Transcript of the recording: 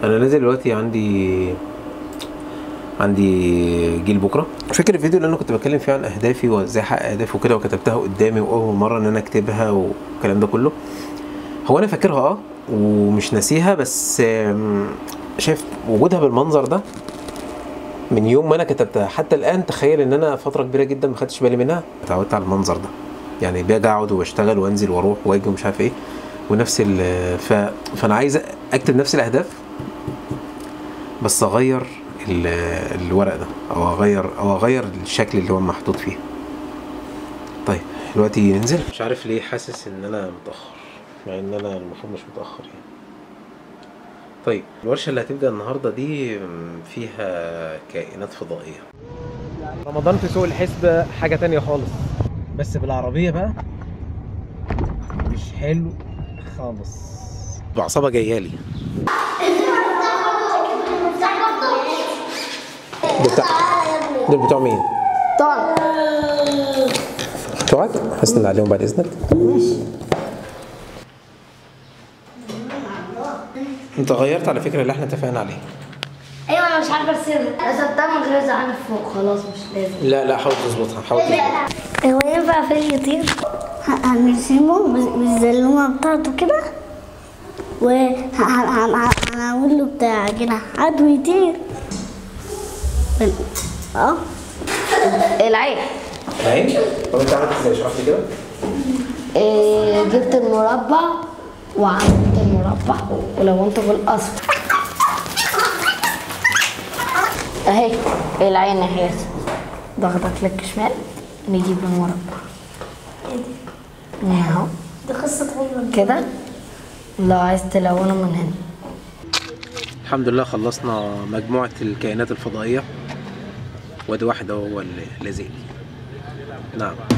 انا نازل دلوقتي عندي عندي جيل بكره فاكر الفيديو اللي انا كنت بتكلم فيه عن اهدافي وازاي احقق اهدافي وكده وكتبتها قدامي واول مره ان انا اكتبها والكلام ده كله هو انا فاكرها اه ومش ناسيها بس آم، شايف وجودها بالمنظر ده من يوم ما انا كتبتها حتى الان تخيل ان انا فتره كبيره جدا ما خدتش بالي منها اتعودت على المنظر ده يعني باجي اقعد واشتغل وانزل واروح واجي ومش عارف ايه ونفس ال ف... فانا عايز اكتب نفس الاهداف بس اغير ال... الورق ده او اغير او اغير الشكل اللي هو محطوط فيه طيب دلوقتي ننزل مش عارف ليه حاسس ان انا متاخر مع ان انا المفروض مش متاخر يعني طيب الورشه اللي هتبدا النهارده دي فيها كائنات فضائيه رمضان في سوق الحسبة حاجة تانية خالص بس بالعربية بقى مش حلو خالص بعصابة جاية لي دول بتاع دول بتوع مين؟ طارق بتوعك؟ حسن عليهم بعد إذنك انت غيرت على فكرة اللي احنا اتفقنا عليه ايوه انا مش عارفه ارسمها رسمتها من غير زعانف فوق خلاص مش لازم لا لا حاول تظبطها حاول تظبطها هو ينفع فيل يطير؟ ه- هنرسمه بال- بالزلومه بتاعته كده وهنعمل له بتاع جناحات ويطير بال- اه العين العين؟ طب انت عملت ازاي؟ اشرح لي كده إيه جبت المربع وعملت المربع ولونته بالاصفر اهي العين اهي ضغطة كليك شمال نجيب المربع اهو دي قصة طويلة كده لو عايز تلونه من هنا الحمد لله خلصنا مجموعة الكائنات الفضائية وادي واحد هو اللي لازق لي نعم